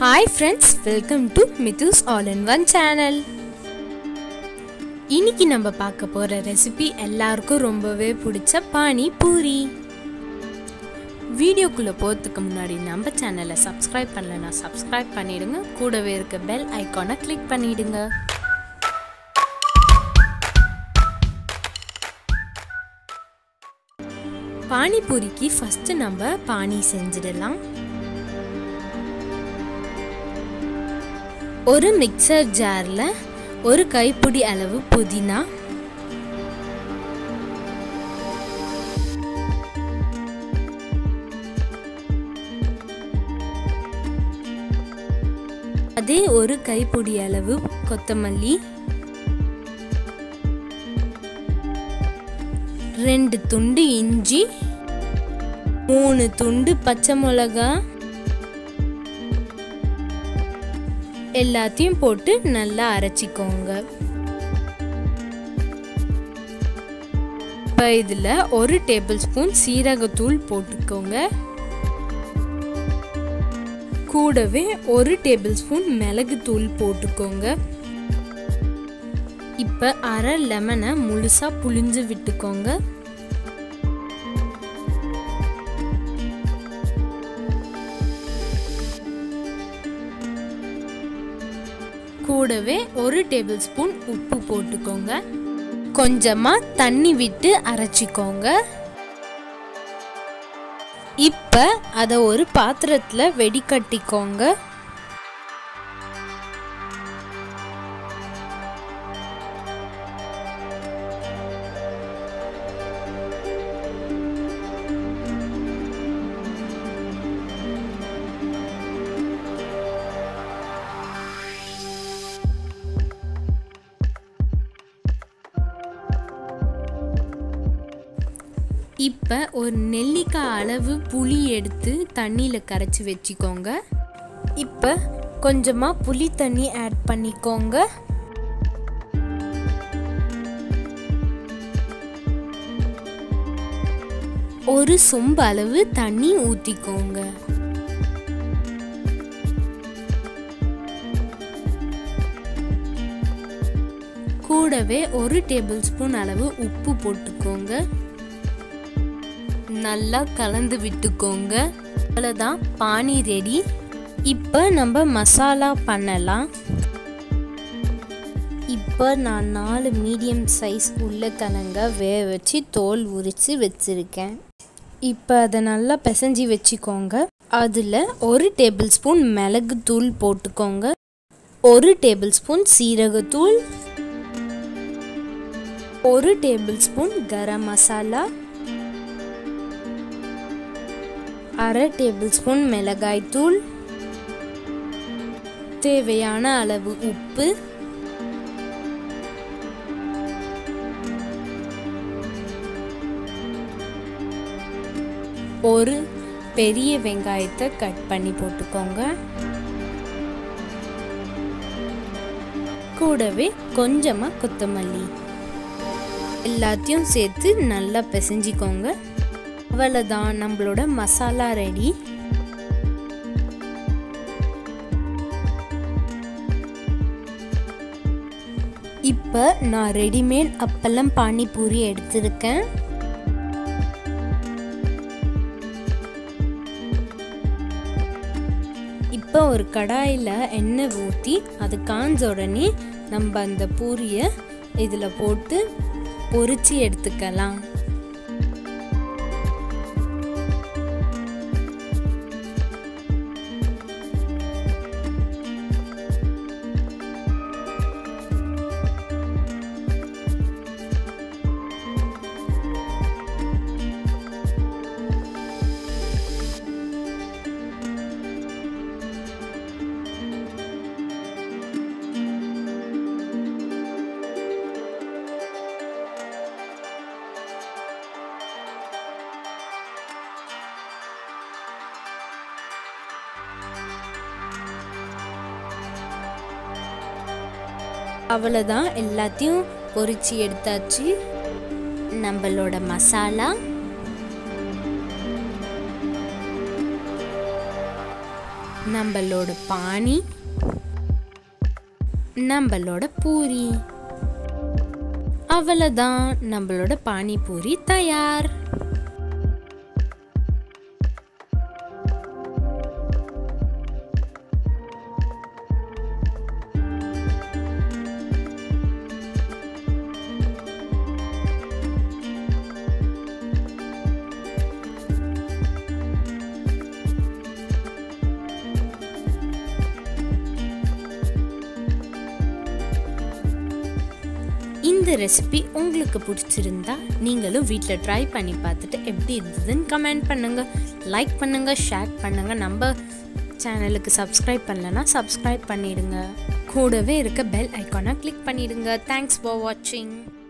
hi friends welcome to Mithu's all in one channel இன்னைக்கு நம்ம பார்க்க போகிற ரெசிபி எல்லாருக்கும் ரொம்பவே பிடிச்ச பானி பூரி வீடியோக்குள்ளே போகிறதுக்கு முன்னாடி நம்ம சேனலை சப்ஸ்கிரைப் பண்ணலைன்னா சப்ஸ்கிரைப் பண்ணிடுங்க கூடவே இருக்க பெல் ஐக்கானை கிளிக் பண்ணிடுங்க பானிபூரிக்கு ஃபஸ்ட்டு நம்ம பானி செஞ்சிடலாம் ஒரு மிக்சர் ஜாரில் ஒரு கைப்பிடி அளவு புதினா அதே ஒரு கைப்பிடி அளவு கொத்தமல்லி ரெண்டு துண்டு இஞ்சி மூணு துண்டு பச்சை மிளகா எல்லாத்தையும் போட்டு நல்லா அரைச்சிக்கோங்க இப்போ இதில் ஒரு டேபிள் ஸ்பூன் சீரகத்தூள் போட்டுக்கோங்க கூடவே ஒரு டேபிள் ஸ்பூன் மிளகுத்தூள் போட்டுக்கோங்க இப்போ அரை லெமனை முழுசாக புளிஞ்சு விட்டுக்கோங்க கூடவே ஒரு டேபிள் ஸ்பூன் உப்பு போட்டுக்கோங்க கொஞ்சமாக தண்ணி விட்டு அரைச்சிக்கோங்க இப்போ அதை ஒரு பாத்திரத்தில் வெடிக்கட்டிக்கோங்க இப்போ ஒரு நெல்லிக்காய் அளவு புளி எடுத்து தண்ணியில் கரைச்சி வச்சுக்கோங்க இப்போ கொஞ்சமாக புளி தண்ணி ஆட் பண்ணிக்கோங்க ஒரு சொம்பு அளவு தண்ணி ஊற்றிக்கோங்க கூடவே ஒரு டேபிள் ஸ்பூன் அளவு உப்பு போட்டுக்கோங்க நல்லா கலந்து விட்டுக்கோங்க அவ்வளோதான் பானி ரெடி இப்போ நம்ம மசாலா பண்ணலாம் இப்போ நான் நாலு மீடியம் சைஸ் உருளைக்கிழங்க வேக வச்சு தோல் உரித்து வச்சுருக்கேன் இப்போ அதை நல்லா பிசைஞ்சி வச்சுக்கோங்க அதில் ஒரு டேபிள் ஸ்பூன் மிளகு தூள் போட்டுக்கோங்க ஒரு டேபிள் ஸ்பூன் சீரகத்தூள் ஒரு டேபிள் ஸ்பூன் கரம் மசாலா அரை டேபிள் ஸ்பூன் மிளகாய் தூள் தேவையான அளவு உப்பு ஒரு பெரிய வெங்காயத்தை கட் பண்ணி போட்டுக்கோங்க கூடவே கொஞ்சமாக கொத்தமல்லி எல்லாத்தையும் சேர்த்து நல்லா பிசைஞ்சிக்கோங்க அவ்வளோதான் நம்மளோட மசாலா ரெடி இப்போ நான் ரெடிமேட் அப்பளம் பானிபூரி எடுத்திருக்கேன் இப்போ ஒரு கடாயில் எண்ணெய் ஊற்றி அது காஞ்ச உடனே நம்ம அந்த பூரியை இதில் போட்டு பொரிச்சு எடுத்துக்கலாம் அவ்வளோதான் எல்லாத்தையும் பொரிச்சு எடுத்தாச்சு நம்மளோட மசாலா நம்மளோட பானி நம்மளோட பூரி அவ்வளோதான் நம்மளோட பானிபூரி தயார் இந்த ரெசிபி உங்களுக்கு பிடிச்சிருந்தா நீங்களும் வீட்டில் ட்ரை பண்ணி பார்த்துட்டு எப்படி இருந்ததுன்னு கமெண்ட் பண்ணுங்கள் லைக் பண்ணுங்கள் ஷேர் பண்ணுங்கள் நம்ம சேனலுக்கு சப்ஸ்கிரைப் பண்ணலன்னா சப்ஸ்கிரைப் பண்ணிடுங்க கூடவே இருக்க பெல் ஐக்கானை கிளிக் பண்ணிடுங்க தேங்க்ஸ் ஃபார் வாட்சிங்